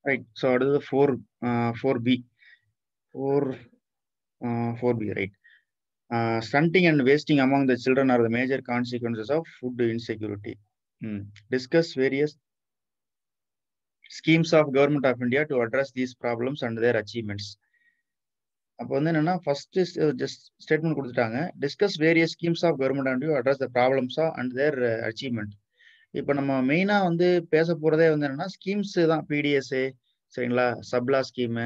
Right so அடுத்தது four four B four four B right stunting and wasting among the children are the major consequences of food insecurity discuss various schemes of government of India to address these problems and their achievements அப்போ வந்து என்னன்னா first just statement கொடுத்துட்டாங்க discuss various schemes of government of India address the ப்ராப்ளம்ஸா and their achievement இப்போ நம்ம மெயினாக வந்து பேச போகிறதே வந்து என்னன்னா ஸ்கீம்ஸ் தான் பிடிஎஸ்ஸு சரிங்களா சப்லா ஸ்கீமு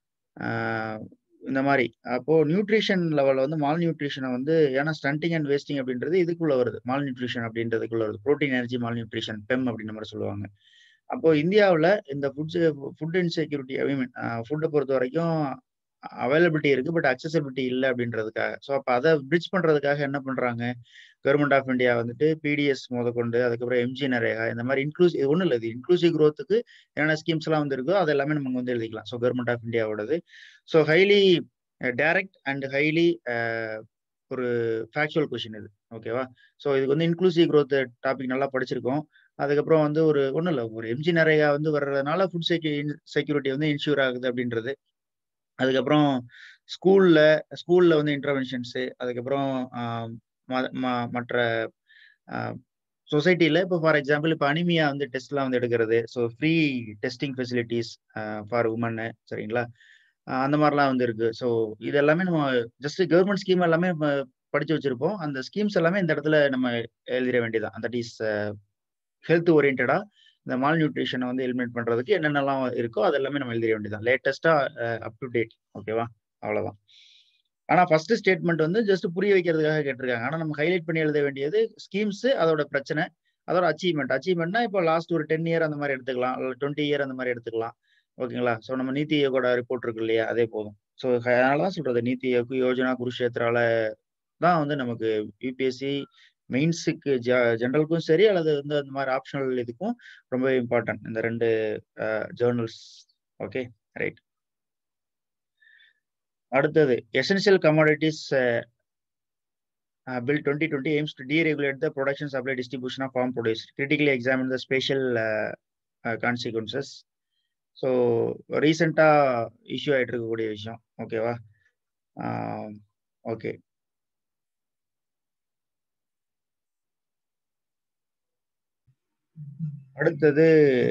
இந்த மாதிரி அப்போ நியூட்ரிஷன் லெவலில் வந்து மால் நியூட்ரிஷனை வந்து ஏன்னா ஸ்டண்டிங் அண்ட் வேஸ்டிங் அப்படின்றது இதுக்குள்ள வருது மால் நியூட்ரிஷன் அப்படின்றதுக்குள்ள வருது protein energy malnutrition PEM அப்படின்ற மாதிரி சொல்லுவாங்க அப்போ இந்தியாவில் இந்த foods food insecurity I mean ஃபுட்டை பொறுத்த வரைக்கும் அவைலபிலிட்டி இருக்கு பட் அக்சசபிலிட்டி இல்லை அப்படின்றதுக்காக ஸோ அப்போ அதை பிரிட்ஜ் பண்றதுக்காக என்ன பண்றாங்க கவர்மெண்ட் ஆஃப் இந்தியா வந்துட்டு பிடிஎஸ் முதற்கொண்டு அதுக்கப்புறம் எம்ஜி நரேகா இந்த மாதிரி இன்க்ளூசிவ் இது ஒன்றும் இல்லை இது இன்க்ளூசிவ் க்ரோத்துக்கு என்னென்ன ஸ்கீம்ஸ் எல்லாம் வந்து இருக்கோ அது எல்லாமே நம்ம வந்து எழுதிக்கலாம் ஸோ கவர்மெண்ட் ஆஃப் இந்தியாவோடது so highly direct and highly ஒரு ஃபேக்சுவல் கொஷின் இது ஓகேவா ஸோ இதுக்கு வந்து இன்க்ளூசிவ் க்ரோத் டாபிக் நல்லா படிச்சிருக்கோம் அதுக்கப்புறம் வந்து ஒரு ஒன்றும் இல்லை ஒரு எம்ஜி நரேகா வந்து வர்றதுனால ஃபுட் செக்யூ செக்யூரிட்டி வந்து இன்ஷூர் ஆகுது அப்படின்றது அதுக்கப்புறம் ஸ்கூல்ல ஸ்கூல்ல வந்து இன்டர்வென்ஷன்ஸு அதுக்கப்புறம் மற்ற சொசைட்டில இப்போ ஃபார் எக்ஸாம்பிள் இப்போ அனிமியா வந்து டெஸ்ட்லாம் வந்து எடுக்கிறது so free testing facilities for உமன்னு சரிங்களா அந்த மாதிரிலாம் வந்து இருக்கு ஸோ இது எல்லாமே நம்ம ஜஸ்ட் கவர்மெண்ட் ஸ்கீம் எல்லாமே நம்ம படிச்சு வச்சிருப்போம் அந்த ஸ்கீம்ஸ் எல்லாமே இந்த இடத்துல நம்ம எழுதிட வேண்டியதான் தட் இஸ் ஹெல்த் ஓரியன்டா இந்த மால் நியூட்ரிஷனை வந்து எலிமினேட் பண்றதுக்கு என்னென்னலாம் இருக்கோ அது எல்லாமே நம்ம எழுதிட வேண்டியதான் லேட்டஸ்டா அப் டு டேட் ஓகேவா அவ்வளவுதான் ஆனா ஃபர்ஸ்ட் ஸ்டேட்மெண்ட் வந்து ஜஸ்ட் புரிய வைக்கிறதுக்காக கேட்டிருக்காங்க ஆனா நம்ம ஹைலைட் பண்ணி எழுத வேண்டியது ஸ்கீம்ஸ் அதோட பிரச்சனை அதோட அச்சீவ்மெண்ட் அச்சீவ்மெண்ட்னா இப்போ லாஸ்ட் ஒரு டென் இயர் அந்த மாதிரி எடுத்துக்கலாம் டுவெண்ட்டி இயர் அந்த மாதிரி எடுத்துக்கலாம் ஓகேங்களா ஸோ நம்ம நீத்தி ஆயோகோட ரிப்போர்ட் இருக்கு இல்லையா அதே போதும் ஸோ அதனால தான் சொல்றது நீத்தி ஆயோக் யோஜனா குருஷேத்ரால தான் வந்து நமக்கு யூபிஎஸ்சி மெயின்ஸுக்கு ஜென்ரலுக்கும் சரி அல்லது வந்து அந்த மாதிரி ஆப்ஷனல் இதுக்கும் ரொம்ப இம்பார்ட்டன்ட் இந்த ரெண்டு ஜேர்னல்ஸ் ஓகே ரைட் அடுத்தது essential commodities bill twenty twenty aims to deregulate the production supply distribution of farm produce critically examine the special consequences so ரீசெண்டாக இஷ்யூ ஆகிட்டு இருக்கக்கூடிய விஷயம் ஓகேவா ஓகே அடுத்தது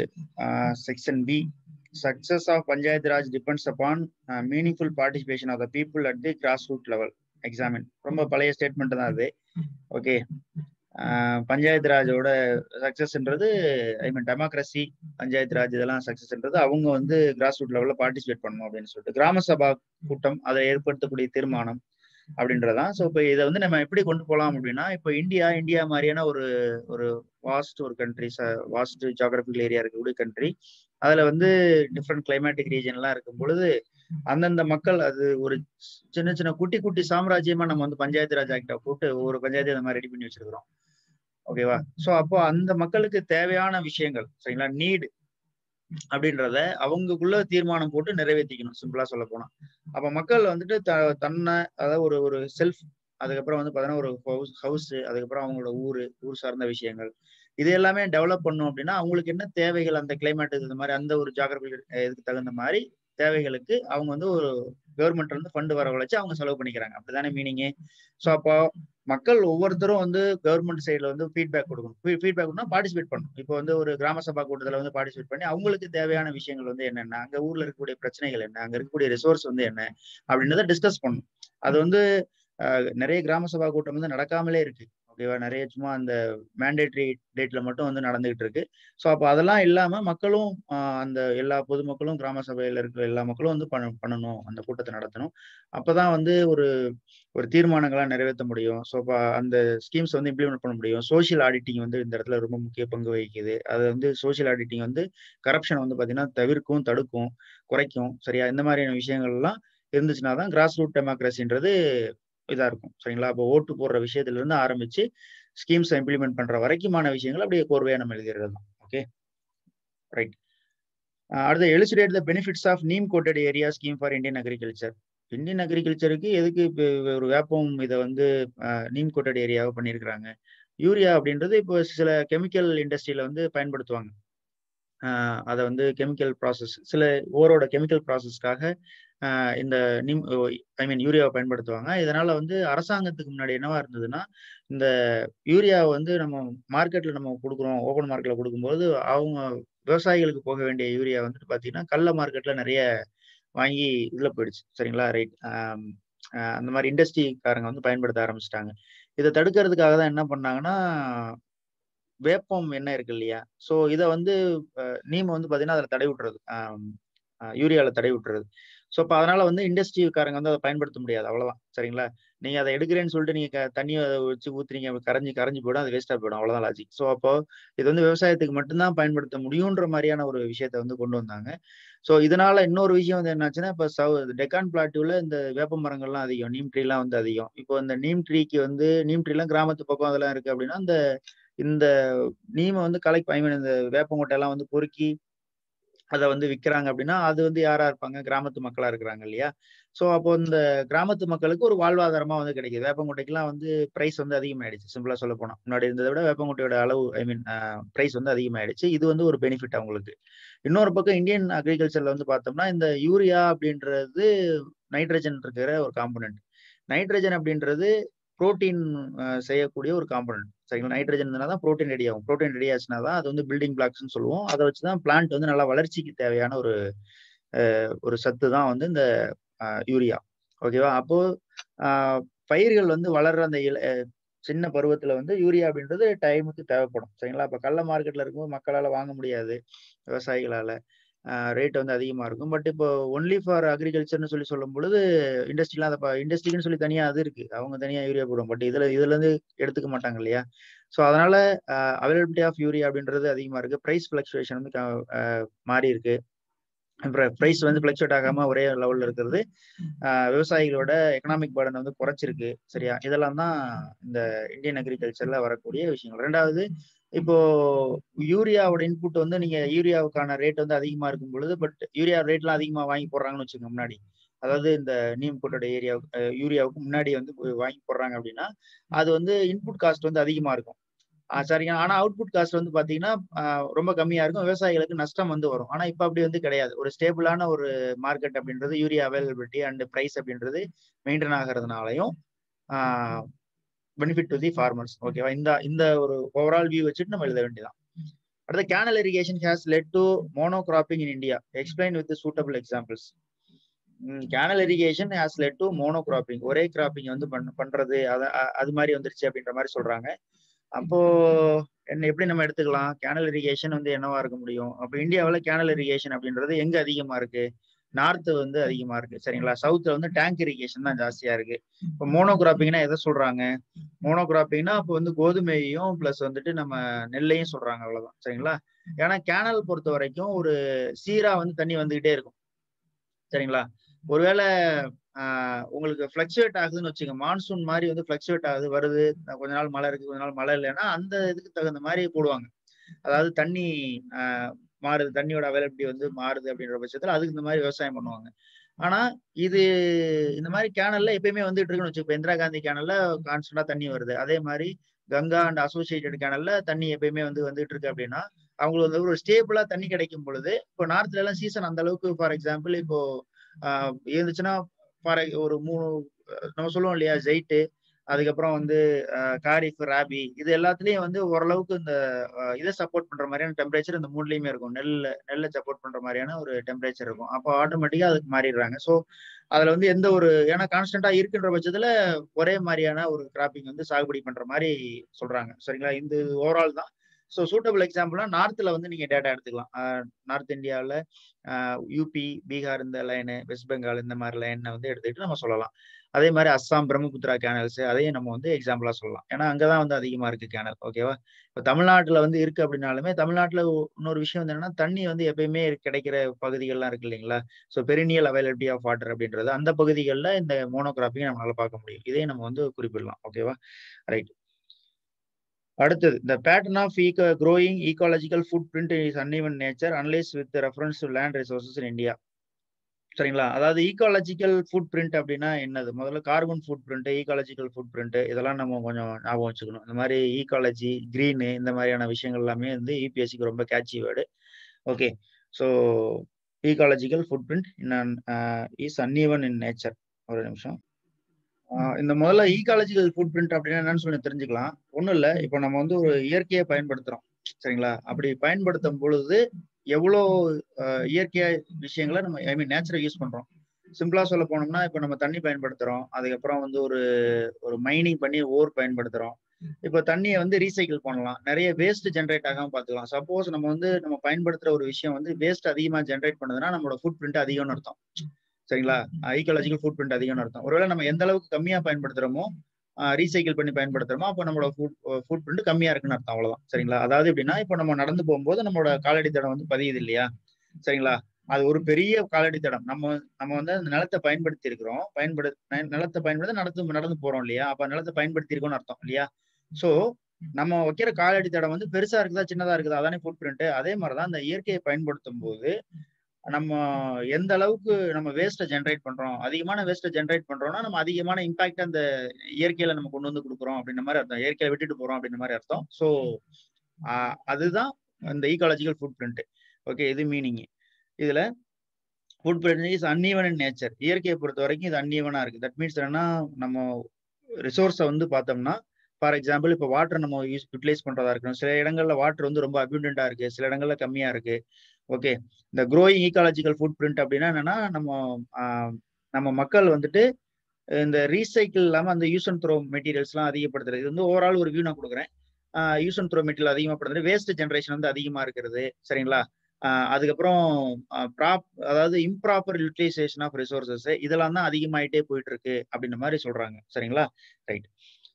section B success of Panchayat Raj depends upon meaningful participation of the people at the grass root level examine ரொம்ப பழைய statement தான் அது ஓகே பஞ்சாயத்து ராஜோட சக்சஸ்ன்றது I mean democracy Panchayat Raj இதெல்லாம் சக்சஸ்ன்றது அவங்க வந்து கிராஸ் ரூட் லெவலில் பார்ட்டிசிபேட் பண்ணணும் அப்படின்னு சொல்லிட்டு கிராம சபா கூட்டம் அதை ஏற்படுத்தக்கூடிய தீர்மானம் அப்படின்றதான் ஸோ இப்போ இதை வந்து நம்ம எப்படி கொண்டு போகலாம் அப்படின்னா இப்போ இந்தியா இந்தியா மாதிரியான ஒரு ஒரு வாஸ்ட் ஒரு கண்ட்ரி வாஸ்ட் ஜாகிரபிக்கல் ஏரியா இருக்கக்கூடிய கண்ட்ரி அதுல வந்து டிஃப்ரெண்ட் கிளைமேட்டிக் ரீஜன்லாம் இருக்கும் பொழுது அந்தந்த மக்கள் அது ஒரு சின்ன சின்ன குட்டி குட்டி சாம்ராஜ்யமா நம்ம வந்து பஞ்சாயத்து ராஜ் ஆக்டா போட்டு ஒவ்வொரு பஞ்சாயத்து அந்த மாதிரி ரெடி பண்ணி வச்சிருக்கிறோம் ஓகேவா ஸோ அப்போ அந்த மக்களுக்கு தேவையான விஷயங்கள் சரிங்களா நீடு அப்படின்றத அவங்களுக்குள்ள தீர்மானம் போட்டு நிறைவேற்றிக்கணும் சிம்பிளா சொல்ல போனா அப்ப மக்கள் வந்துட்டு த தன்னை அதாவது ஒரு ஒரு செல்ஃப் அதுக்கப்புறம் வந்து பார்த்தீங்கன்னா ஒரு ஹவுஸ் ஹவுஸ் அதுக்கப்புறம் அவங்களோட ஊரு ஊர் சார்ந்த விஷயங்கள் இது எல்லாமே டெவலப் பண்ணும் அப்படின்னா அவங்களுக்கு என்ன தேவைகள் அந்த கிளைமேட்டுக்கு இந்த மாதிரி அந்த ஒரு ஜாகிரபி இதுக்கு தகுந்த மாதிரி தேவைகளுக்கு அவங்க வந்து ஒரு கவர்மெண்ட் வந்து ஃபண்டு வரவழைச்சு அவங்க செலவு பண்ணிக்கிறாங்க அப்படிதானே மீனிங்கு ஸோ அப்போ மக்கள் ஒவ்வொருத்தரும் வந்து கவர்மெண்ட் சைட்ல வந்து ஃபீட்பேக் கொடுக்கணும் ஃபீட்பேக் கொடுத்தா பார்ட்டிசிபேட் பண்ணணும் இப்போ வந்து ஒரு கிராம சபா கூட்டத்தில் வந்து பார்ட்டிசிபேட் பண்ணி அவங்களுக்கு தேவையான விஷயங்கள் வந்து என்னென்ன அங்க ஊர்ல இருக்கக்கூடிய பிரச்சனைகள் என்ன அங்க இருக்கக்கூடிய ரிசோர்ஸ் வந்து என்ன அப்படின்றத டிஸ்கஸ் பண்ணணும் அது வந்து நிறைய கிராம சபா கூட்டம் வந்து நடக்காமலே இருக்கு ஓகேவா நிறைய சும்மா அந்த மேண்டேட்ரி டேட்ல மட்டும் வந்து நடந்துகிட்டு இருக்கு ஸோ அப்போ அதெல்லாம் இல்லாம மக்களும் அந்த எல்லா பொதுமக்களும் கிராம சபையில இருக்கிற எல்லா மக்களும் வந்து பண்ண பண்ணணும் அந்த கூட்டத்தை நடத்தணும் அப்பதான் வந்து ஒரு ஒரு தீர்மானங்களா நிறைவேற்ற முடியும் ஸோ அப்போ அந்த ஸ்கீம்ஸ் வந்து இம்ப்ளிமெண்ட் பண்ண முடியும் சோஷியல் ஆடிட்டிங் வந்து இந்த இடத்துல ரொம்ப முக்கிய பங்கு வகிக்குது அது வந்து சோஷியல் ஆடிட்டிங் வந்து கரப்ஷன் வந்து பாத்தீங்கன்னா தவிர்க்கும் தடுக்கும் குறைக்கும் சரியா இந்த மாதிரியான விஷயங்கள் எல்லாம் இருந்துச்சுன்னா தான் கிராஸ் ரூட் டெமோக்ரஸின்றது இதா இருக்கும் சரிங்களா அப்போ ஓட்டு போடுற விஷயத்துல இருந்து ஆரம்பிச்சு ஸ்கீம்ஸ் இம்ப்ளிமெண்ட் பண்ற வரைக்குமான விஷயங்கள் அப்படியே கோர்வையா நம்ம எழுதிடுறது தான் ஓகே ரைட் அடுத்து elucidate the benefits of neem coated urea scheme for Indian agriculture Indian அக்ரிகல்ச்சருக்கு எதுக்கு ஒரு வேப்பம் இதை வந்து நீம் கோட்டட் ஏரியாவை பண்ணியிருக்கிறாங்க யூரியா அப்படின்றது இப்போ சில கெமிக்கல் இண்டஸ்ட்ரியில வந்து பயன்படுத்துவாங்க அதை வந்து கெமிக்கல் ப்ராசஸ் சில ஓரோட கெமிக்கல் ப்ராசஸ்க்காக இந்த நிம் ஐ மீன் யூரியாவை பயன்படுத்துவாங்க இதனால வந்து அரசாங்கத்துக்கு முன்னாடி என்னவா இருந்ததுன்னா இந்த யூரியாவை வந்து நம்ம மார்க்கெட்ல நம்ம கொடுக்குறோம் ஓப்பன் மார்க்கெட்ல கொடுக்கும்போது அவங்க விவசாயிகளுக்கு போக வேண்டிய யூரியா வந்துட்டு பார்த்தீங்கன்னா கள்ள மார்க்கெட்ல நிறைய வாங்கி இதுல போயிடுச்சு சரிங்களா ரைட் அந்த மாதிரி இண்டஸ்ட்ரிக்காரங்க வந்து பயன்படுத்த ஆரம்பிச்சிட்டாங்க இதை தடுக்கிறதுக்காக தான் என்ன பண்ணாங்கன்னா வேப்பம் எண்ணெய் இருக்கு இல்லையா ஸோ இதை வந்து நீம் வந்து பார்த்தீங்கன்னா அதில் தடை விட்டுறது யூரியாவில் தடை விட்டுறது ஸோ இப்போ அதனால வந்து இண்டஸ்ட்ரிக்காரங்க வந்து அதை பயன்படுத்த முடியாது அவ்வளோதான் சரிங்களா நீங்கள் அதை எடுக்கிறேன்னு சொல்லிட்டு நீங்கள் தண்ணியை வச்சு ஊற்றுறீங்க கரைஞ்சி கரைஞ்சி போயிடும் அது வேஸ்ட்டாக போயிடும் அவ்வளோதான் லாஜிக் ஸோ அப்போ இது வந்து விவசாயத்துக்கு மட்டும்தான் பயன்படுத்த முடியுன்ற மாதிரியான ஒரு விஷயத்த வந்து கொண்டு வந்தாங்க ஸோ இதனால இன்னொரு விஷயம் வந்து என்னாச்சுன்னா இப்போ சவு டெக்கான் பிளாட்டியூல இந்த வேப்ப மரங்கள்லாம் அதிகம் நீம் ட்ரீலாம் வந்து அதிகம் இப்போ இந்த நீம் ட்ரீக்கு வந்து நீம் ட்ரீலாம் கிராமத்து பக்கம் அதெல்லாம் இருக்கு அப்படின்னா இந்த இந்த நீமை வந்து கலெக்ட் ஐ மீன் இந்த வேப்பங்கொட்டையெல்லாம் வந்து பொறுக்கி அதை வந்து விற்கிறாங்க அப்படின்னா அது வந்து யாரா இருப்பாங்க கிராமத்து மக்களா இருக்கிறாங்க இல்லையா ஸோ அப்போ இந்த கிராமத்து மக்களுக்கு ஒரு வாழ்வாதாரமா வந்து கிடைக்குது வேப்பங்குட்டைக்கெல்லாம் வந்து பிரைஸ் வந்து அதிகமாயிடுச்சு சிம்பிளா சொல்ல போனா முன்னாடி இருந்ததை விட வேப்பங்குட்டையோட அளவு ஐ மீன் பிரைஸ் வந்து அதிகமாயிடுச்சு இது வந்து ஒரு பெனிஃபிட் அவங்களுக்கு இன்னொரு பக்கம் இந்தியன் அக்ரிகல்ச்சர்ல வந்து பார்த்தோம்னா இந்த யூரியா அப்படின்றது நைட்ரஜன் இருக்கிற ஒரு காம்பனன்ட் நைட்ரஜன் அப்படின்றது புரோட்டீன் செய்யக்கூடிய ஒரு காம்பனன்ட் சரிங்களா நைட்ரஜன் தான் ப்ரோட்டீன் ரெடி ஆகும் ப்ரோட்டீன் ரெடி ஆச்சுன்னா தான் அது வந்து பில்டிங் பிளாக்ஸ்னு சொல்லுவோம் அதை வச்சு தான் பிளான்ட் வந்து நல்லா வளர்ச்சிக்கு தேவையான ஒரு ஒரு சத்து தான் வந்து இந்த யூரியா ஓகேவா அப்போ பயிர்கள் வந்து வளர்ற அந்த இல சின்ன பருவத்துல வந்து யூரியா அப்படின்றது டைமுக்கு தேவைப்படும் சரிங்களா அப்ப கள்ள மார்க்கெட்ல இருக்கும்போது மக்களால வாங்க முடியாது விவசாயிகளால ரேட் வந்து அதிகமா இருக்கும் பட் இப்போ ஒன்லி ஃபார் அக்ரிகல்ச்சர்னு சொல்லி சொல்லும் பொழுது இண்டஸ்ட்ரிலாம் அதை இண்டஸ்ட்ரிக்குன்னு சொல்லி தனியா அது இருக்கு அவங்க தனியா யூரியா போடுவோம் பட் இதுல இதுல இருந்து எடுத்துக்க மாட்டாங்க இல்லையா ஸோ அதனால அவைலபிலிட்டி ஆஃப் யூரியா அப்படின்றது அதிகமா இருக்கு ப்ரைஸ் ஃபிளக்சுவேஷன் வந்து மாறி இருக்கு ப்ரைஸ் வந்து ஃபிளக்சுவேட் ஆகாம ஒரே லெவல்ல இருக்கிறது விவசாயிகளோட எக்கனாமிக் பேர்டன் வந்து குறைச்சிருக்கு சரியா இதெல்லாம் தான் இந்த இந்தியன் அக்ரிகல்ச்சர்ல வரக்கூடிய விஷயங்கள் ரெண்டாவது இப்போ யூரியாவோட இன்புட் வந்து நீங்க யூரியாவுக்கான ரேட் வந்து அதிகமா இருக்கும் பொழுது பட் யூரியா ரேட்லாம் அதிகமா வாங்கி போடுறாங்கன்னு வச்சுக்கோங்க முன்னாடி அதாவது இந்த நீம் போட்டோட ஏரியா யூரியாவுக்கு முன்னாடி வந்து வாங்கி போடுறாங்க அப்படின்னா அது வந்து இன்புட் காஸ்ட் வந்து அதிகமா இருக்கும் சரிங்க ஆனா அவுட்புட் காஸ்ட் வந்து பாத்தீங்கன்னா ரொம்ப கம்மியா இருக்கும் விவசாயிகளுக்கு நஷ்டம் வந்து வரும் ஆனா இப்ப அப்படி வந்து கிடையாது ஒரு ஸ்டேபிளான ஒரு மார்க்கெட் அப்படின்றது யூரியா அவைலபிலிட்டி அண்ட் பிரைஸ் அப்படின்றது மெயின்டைன் ஆகிறதுனாலையும் பெனிஃபிட் டு தி ஃபார்மர்ஸ் ஓகேவா இந்த இந்த ஒரு ஓவரால் வியூ வச்சுட்டு நம்ம எழுத வேண்டியதான் அடுத்த canal irrigation has led to mono cropping in India explain with suitable examples canal irrigation has led to mono cropping ஒரே கிராப்பிங் வந்து பண்றது அது அது மாதிரி வந்துருச்சு அப்படின்ற மாதிரி சொல்றாங்க அப்போ என்ன எப்படி நம்ம எடுத்துக்கலாம் கேனல் இரிகேஷன் வந்து என்னவா இருக்க முடியும் அப்போ இந்தியாவில் கேனல் இரிகேஷன் அப்படின்றது எங்க அதிகமா இருக்கு நார்த் வந்து அதிகமா இருக்கு சரிங்களா சவுத்ல வந்து டேங்க் இரிகேஷன் தான் ஜாஸ்தியா இருக்கு இப்போ மோனோகிராப்பிங்னா எதை சொல்றாங்க மோனோகிராப்பிங்னா அப்போ வந்து கோதுமையையும் பிளஸ் வந்துட்டு நம்ம நெல்லையும் சொல்றாங்க அவ்வளவுதான் சரிங்களா ஏன்னா கேனல் பொறுத்த வரைக்கும் ஒரு சீரா வந்து தண்ணி வந்துகிட்டே இருக்கும் சரிங்களா ஒருவேளை உங்களுக்கு ஃபிளக்சுவேட் ஆகுதுன்னு வச்சுங்க மான்சூன் மாதிரி வந்து ஃபிளக்சுவேட் ஆகுது வருது கொஞ்ச நாள் மழை இருக்கு கொஞ்ச நாள் மழை இல்லைன்னா அந்த இதுக்கு தகுந்த மாதிரி போடுவாங்க அதாவது தண்ணி மாறுது தண்ணியோட அவைலபிலிட்டி வந்து மாறுது அப்படின்ற பட்சத்துல அதுக்கு இந்த மாதிரி விவசாயம் பண்ணுவாங்க ஆனா இது இந்த மாதிரி கேனல்ல எப்பயுமே வந்துட்டு இருக்குன்னு வச்சுக்கோ இந்திரா காந்தி கேனல்ல கான்ஸ்டன்டா தண்ணி வருது அதே மாதிரி கங்கா அண்ட் அசோசியேட்டட் கேனல்ல தண்ணி எப்பயுமே வந்து வந்துட்டு இருக்கு அப்படின்னா அவங்களுக்கு வந்து ஒரு ஸ்டேபிளா தண்ணி கிடைக்கும் பொழுது இப்போ நார்த்ல எல்லாம் சீசன் அந்த அளவுக்கு ஃபார் எக்ஸாம்பிள் இப்போ இருந்துச்சுன்னா ஃபார் ஒரு மூணு நம்ம சொல்லுவோம் இல்லையா ஜெயிட்டு அதுக்கப்புறம் வந்து காரிஃப் ராபி இது எல்லாத்துலயும் வந்து ஓரளவுக்கு இந்த இதை சப்போர்ட் பண்ற மாதிரியான டெம்பரேச்சர் இந்த மூணுலயுமே இருக்கும் நெல்ல நெல்லை சப்போர்ட் பண்ற மாதிரியான ஒரு டெம்பரேச்சர் இருக்கும் அப்போ ஆட்டோமேட்டிக்கா அதுக்கு மாறிடுறாங்க ஸோ அதுல வந்து எந்த ஒரு ஏன்னா கான்ஸ்டன்டா இருக்குன்ற பட்சத்துல ஒரே மாதிரியான ஒரு கிராப்பிங் வந்து சாகுபடி பண்ற மாதிரி சொல்றாங்க சரிங்களா இந்த ஓவரால் தான் ஸோ சூட்டபிள் எக்ஸாம்பிள்னா நார்த்தில் வந்து நீங்கள் டேட்டா எடுத்துக்கலாம் நார்த் இந்தியாவில் யூபி பீகார் இந்த லைனு வெஸ்ட் பெங்கால் இந்த மாதிரி லைனை வந்து எடுத்துக்கிட்டு நம்ம சொல்லலாம் அதே மாதிரி அஸ்ஸாம் பிரம்மபுத்திரா கேனல்ஸ் அதையும் நம்ம வந்து எக்ஸாம்பிளாக சொல்லலாம் ஏன்னா அங்கே தான் வந்து அதிகமாக இருக்கு கேனல் ஓகேவா இப்போ தமிழ்நாட்டில் வந்து இருக்கு அப்படின்னாலுமே தமிழ்நாட்டில் இன்னொரு விஷயம் வந்து என்னன்னா தண்ணி வந்து எப்பயுமே கிடைக்கிற பகுதிகள்லாம் இருக்கு இல்லைங்களா so perennial availability of water அப்படின்றது அந்த பகுதிகளில் இந்த மோனோகிராஃபியை நம்மளால பார்க்க முடியும் இதையும் நம்ம வந்து குறிப்பிடலாம் ஓகேவா ரைட் அடுத்தது the pattern of eco growing ecological footprint is uneven nature unless with reference to land resources in India சரிங்களா அதாவது ஈக்காலஜிக்கல் ஃபுட் பிரிண்ட் அப்படின்னா என்னது முதல்ல carbon footprint ecological footprint இதெல்லாம் நம்ம கொஞ்சம் ஞாபகம் வச்சுக்கணும் இந்த மாதிரி ஈக்காலஜி கிரீனு இந்த மாதிரியான விஷயங்கள் எல்லாமே வந்து யூபிஎஸ்சிக்கு ரொம்ப catchy word okay so ecological footprint in is uneven in nature ஒரு நிமிஷம் இந்த முதல்ல ஈகாலஜிக்கல் ஃபுட் பிரிண்ட் அப்படின்னா என்னன்னு சொல்லி தெரிஞ்சுக்கலாம் ஒன்றும் இல்லை இப்போ நம்ம வந்து ஒரு இயற்கையை பயன்படுத்துறோம் சரிங்களா அப்படி பயன்படுத்தும் பொழுது எவ்வளோ இயற்கையா விஷயங்களை நம்ம ஐ மீன் நேச்சரை யூஸ் பண்றோம் சிம்பிளா சொல்ல போனோம்னா இப்போ நம்ம தண்ணி பயன்படுத்துறோம் அதுக்கப்புறம் வந்து ஒரு ஒரு மைனிங் பண்ணி ஓர் பயன்படுத்துறோம் இப்போ தண்ணியை வந்து ரீசைக்கிள் பண்ணலாம் நிறைய வேஸ்ட் ஜென்ரேட் ஆகாம பார்த்துக்கலாம் சப்போஸ் நம்ம வந்து நம்ம பயன்படுத்துற ஒரு விஷயம் வந்து வேஸ்ட் அதிகமா ஜென்ரேட் பண்ணுதுன்னா நம்மளோட ஃபுட் பிரிண்ட் அதிகம்னு அர்த்தம் சரிங்களா ஈக்காலஜிக்கல் ஃபுட் பிரிண்ட் அதிகம்னு அர்த்தம் ஒருவேளை நம்ம எந்த அளவுக்கு கம்மியா பயன்படுத்துறோமோ ரீசைக்கிள் பண்ணி பயன்படுத்துறோமோ அப்போ நம்மளோட ஃபுட் ஃபுட் பிரிண்ட் கம்மியா இருக்குன்னு அர்த்தம் அவ்வளவுதான் சரிங்களா அதாவது எப்படின்னா இப்போ நம்ம நடந்து போகும்போது நம்மளோட காலடி தடம் வந்து பதியுது இல்லையா சரிங்களா அது ஒரு பெரிய காலடி தடம் நம்ம நம்ம வந்து அந்த நிலத்தை பயன்படுத்தி இருக்கிறோம் பயன்படு நிலத்தை பயன்படுத்த நடந்து நடந்து போறோம் இல்லையா அப்ப நிலத்தை பயன்படுத்தி இருக்கோம்னு அர்த்தம் இல்லையா சோ நம்ம வைக்கிற காலடி தடம் வந்து பெருசா இருக்குதா சின்னதா இருக்குதா அதானே ஃபுட் பிரிண்ட் அதே மாதிரிதான் அந்த இயற்கையை பயன்படுத்தும் போது நம்ம எந்த அளவுக்கு நம்ம வேஸ்ட்டை ஜென்ரேட் பண்றோம் அதிகமான வேஸ்ட்டை ஜென்ரேட் பண்றோம்னா நம்ம அதிகமான இம்பாக்ட் அந்த இயற்கையில நம்ம கொண்டு வந்து கொடுக்குறோம் அப்படின்ற மாதிரி அர்த்தம் இயற்கையை விட்டுட்டு போறோம் அப்படின்ற மாதிரி அர்த்தம் ஸோ அதுதான் இந்த ஈகாலஜிக்கல் ஃபுட் பிரிண்ட் ஓகே இது மீனிங் இதுல footprint is uneven in nature இயற்கையை பொறுத்த வரைக்கும் இது அன்ஈவனா இருக்கு தட் மீன்ஸ் என்னன்னா நம்ம ரிசோர்ஸை வந்து பார்த்தோம்னா ஃபார் எக்ஸாம்பிள் இப்போ வாட்டர் நம்ம யூஸ் யூட்டிலைஸ் பண்றதா இருக்கணும் சில இடங்கள்ல வாட்டர் வந்து ரொம்ப அபியூண்டா இருக்கு சில இடங்கள்ல கம்மியா இருக்கு ஓகே இந்த க்ரோயிங் ஈகாலஜிக்கல் ஃபுட் பிரிண்ட் அப்படின்னா என்னன்னா நம்ம நம்ம மக்கள் வந்துட்டு இந்த ரீசைக்கிள் இல்லாம அந்த யூஸ் அண்ட் த்ரோ மெட்டீரியல்ஸ்லாம் அதிகப்படுத்துறது இது வந்து ஓவரால் ஒரு வியூ நான் கொடுக்குறேன் யூஸ் அண்ட் த்ரோ மெட்டீரியல் அதிகமாகப்படுறது வேஸ்ட் ஜென்ரேஷன் வந்து அதிகமா இருக்கிறது சரிங்களா அதுக்கப்புறம் ப்ராப் அதாவது இம்ப்ராப்பர் யூட்டிலைசேஷன் ஆஃப் ரிசோர்சஸ் இதெல்லாம் தான் அதிகமாயிட்டே போயிட்டு இருக்கு அப்படின்ற மாதிரி சொல்றாங்க சரிங்களா ரைட்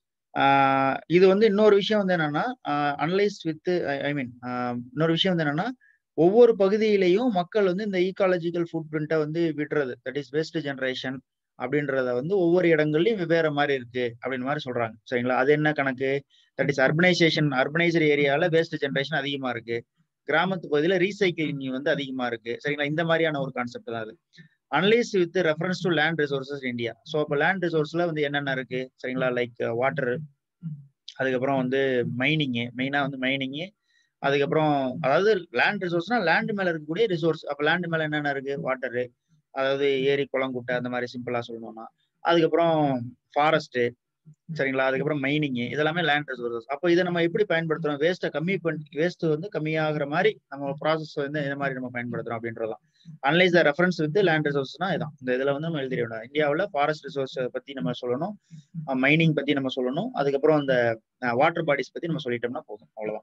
இது வந்து இன்னொரு விஷயம் வந்து என்னன்னா அனலைஸ் வித் ஐ மீன் இன்னொரு விஷயம் வந்து என்னன்னா ஒவ்வொரு பகுதியிலையும் மக்கள் வந்து இந்த ஈகாலஜிக்கல் ஃபுட் பிரிண்ட்டை வந்து விடுறது தட் இஸ் வேஸ்ட் ஜென்ரேஷன் அப்படின்றத வந்து ஒவ்வொரு இடங்கள்லயும் வெவ்வேறு மாதிரி இருக்கு அப்படின்னு மாதிரி சொல்றாங்க சரிங்களா அது என்ன கணக்கு தட் இஸ் அர்பனைசேஷன் அர்பனைசர் ஏரியால வேஸ்ட் ஜென்ரேஷன் அதிகமா இருக்கு கிராமத்து பகுதியில ரீசைக்கிளிங் வந்து அதிகமா இருக்கு சரிங்களா இந்த மாதிரியான ஒரு கான்செப்ட் தான் அது analyse with reference to land resources India so இப்போ லேண்ட் ரிசோர்ஸ்ல வந்து என்னென்ன இருக்கு சரிங்களா லைக் வாட்டர் அதுக்கப்புறம் வந்து மைனிங்கு மெயினா வந்து மைனிங்கு அதுக்கப்புறம் அதாவது லேண்ட் ரிசோர்ஸ்னா லேண்ட் மேல இருக்கக்கூடிய ரிசோர்ஸ் அப்ப லேண்ட் மேல என்னென்ன இருக்கு வாட்டரு அதாவது ஏரி குளம் குட்டை அந்த மாதிரி சிம்பிளா சொல்லணும்னா அதுக்கப்புறம் ஃபாரஸ்ட் சரிங்களா அதுக்கப்புறம் மைனிங் இதெல்லாமே லேண்ட் ரிசோர்சஸ் அப்போ இதை நம்ம எப்படி பயன்படுத்துறோம் வேஸ்ட்டை கம்மி பண்ணி வேஸ்ட் வந்து கம்மியாகிற மாதிரி நம்ம ப்ராசஸ் வந்து இந்த மாதிரி நம்ம பயன்படுத்துறோம் அப்படின்றதான் analyse the reference with land ரிசோர்ஸ்னா இதான் இந்த இதுல வந்து நம்ம எழுதிட வேண்டாம் இந்தியாவில் ஃபாரஸ்ட் ரிசோர்ஸ் பத்தி நம்ம சொல்லணும் மைனிங் பத்தி நம்ம சொல்லணும் அதுக்கப்புறம் அந்த வாட்டர் பாடிஸ் பத்தி நம்ம சொல்லிட்டோம்னா போதும் அவ்வளவுதான்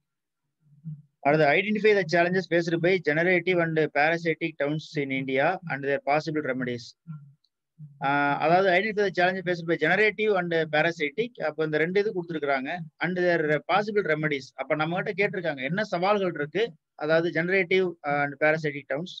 அடுத்து identify the challenges faced by generative and parasitic towns in India and their possible remedies அதாவது identify the challenge faced by generative and parasitic அப்போ இந்த ரெண்டு இது கொடுத்துருக்காங்க அண்ட் தேர் பாசிபிள் ரெமடிஸ் அப்போ நம்ம கிட்ட கேட்டிருக்காங்க என்ன சவால்கள் இருக்கு அதாவது ஜெனரேட்டிவ் அண்ட் பாராசைட்டிக் டவுன்ஸ்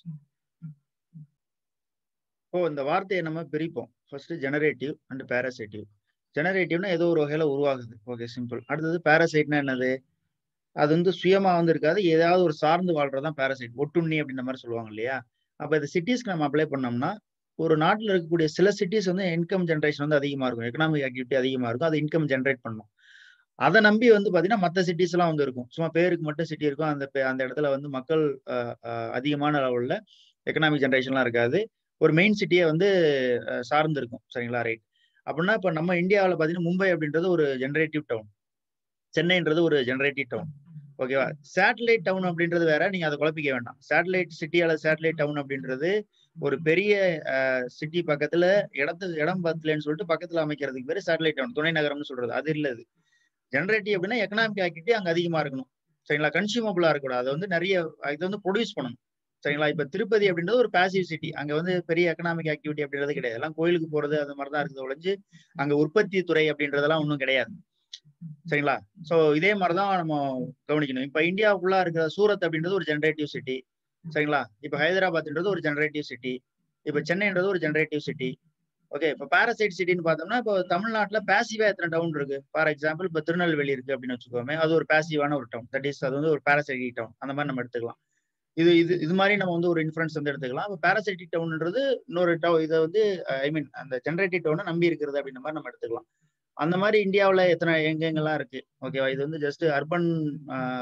ஓ இந்த வார்த்தையை நம்ம பிரிப்போம் ஃபர்ஸ்ட் ஜெனரேட்டிவ் அண்ட் பாராசைட்டிவ் ஜெனரேட்டிவ்னா ஏதோ ஒரு வகையில உருவாகுது ஓகே சிம்பிள் அடுத்தது பாராசைட்னா என்னது அது வந்து சுயமா வந்து இருக்காது ஏதாவது ஒரு சார்ந்து வாழ்றதான் பாராசைட் ஒட்டுண்ணி அப்படின்ற மாதிரி சொல்லுவாங்க இல்லையா அப்ப இந்த சிட்டிஸ்க்கு நம்ம அப்ளை பண்ணோம்னா ஒரு நாட்டில் இருக்கக்கூடிய சில சிட்டிஸ் வந்து இன்கம் ஜென்ரேஷன் வந்து அதிகமா இருக்கும் எக்கனாமிக் ஆக்டிவிட்டி அதிகமா இருக்கும் அது இன்கம் ஜென்ரேட் பண்ணும் அதை நம்பி வந்து பாத்தீங்கன்னா மற்ற சிட்டிஸ் எல்லாம் வந்து இருக்கும் சும்மா பேருக்கு மட்டும் சிட்டி இருக்கும் அந்த அந்த இடத்துல வந்து மக்கள் அதிகமான அளவுல எக்கனாமிக் ஜென்ரேஷன்லாம் இருக்காது ஒரு மெயின் சிட்டியை வந்து சார்ந்து இருக்கும் சரிங்களா ரைட் அப்படின்னா இப்போ நம்ம இந்தியாவில் பார்த்தீங்கன்னா மும்பை அப்படின்றது ஒரு ஜென்ரேட்டிவ் டவுன் சென்னைன்றது ஒரு ஜென்ரேட்டிவ் டவுன் ஓகேவா சேட்டலைட் டவுன் அப்படின்றது வேற நீங்க அதை குழப்பிக்க வேண்டாம் சேட்டலைட் சிட்டி அல்லது சேட்டலைட் டவுன் அப்படின்றது ஒரு பெரிய சிட்டி பக்கத்துல இடத்து இடம் பத்தலன்னு சொல்லிட்டு பக்கத்துல அமைக்கிறதுக்கு பேரு சேட்டலைட் டவுன் துணை நகரம்னு சொல்றது அது இல்ல இது ஜென்ரேட்டிவ் அப்படின்னா எக்கனாமிக் ஆக்டிவிட்டி அங்க அதிகமா இருக்கணும் சரிங்களா கன்சியூமபிளா இருக்கக்கூடாது அதை வந்து நிறைய இது வந்து ப்ரொடியூஸ் பண்ணணும் சரிங்களா இப்ப திருப்பதி அப்படின்றது ஒரு பாசிவ் சிட்டி அங்க வந்து பெரிய எக்கனாமிக் ஆக்டிவிட்டி அப்படின்றது கிடையாது எல்லாம் கோயிலுக்கு போறது அந்த மாதிரிதான் இருக்குது ஒழிஞ்சு அங்க உற்பத்தி துறை அப்படின்றதெல்லாம் ஒன்றும் கிடையாது சரிங்களா சோ இதே மாதிரிதான் நம்ம கவனிக்கணும் இப்ப இந்தியாவுக்குள்ளா இருக்கிற சூரத் அப்படின்றது ஒரு ஜென்ரேட்டிவ் சிட்டி சரிங்களா இப்ப ஹைதராபாத்ன்றது ஒரு ஜென்ரேட்டிவ் சிட்டி இப்ப சென்னைன்றது ஒரு ஜென்ரேட்டிவ் சிட்டி ஓகே இப்ப பாரசைட் சிட்டின்னு பார்த்தோம்னா இப்போ தமிழ்நாட்டுல பேசிவா எத்தனை டவுன் இருக்கு ஃபார் எக்ஸாம்பிள் இப்ப திருநெல்வேலி இருக்கு அப்படின்னு வச்சுக்கோமே அது ஒரு பேசிவான ஒரு டவுன் தட் இஸ் அது வந்து ஒரு பாரசைட்டிக் டவுன் அந்த மாதிரி நம்ம எடுத்துக்கலாம் இது இது இது மாதிரி நம்ம வந்து ஒரு இன்ஃபரன்ஸ் வந்து எடுத்துக்கலாம் இப்போ பாரசைட்டிக் டவுன்ன்றது இன்னொரு டவு இதை வந்து ஐ மீன் அந்த ஜென்ரேட்டிவ் டவுனை நம்பி இருக்கிறது அப்படின்ற மாதிரி நம்ம எடுத்துக்கலாம் அந்த மாதிரி இந்தியாவில் எத்தனை எங்கெங்கெல்லாம் இருக்கு ஓகேவா இது வந்து ஜஸ்ட் அர்பன்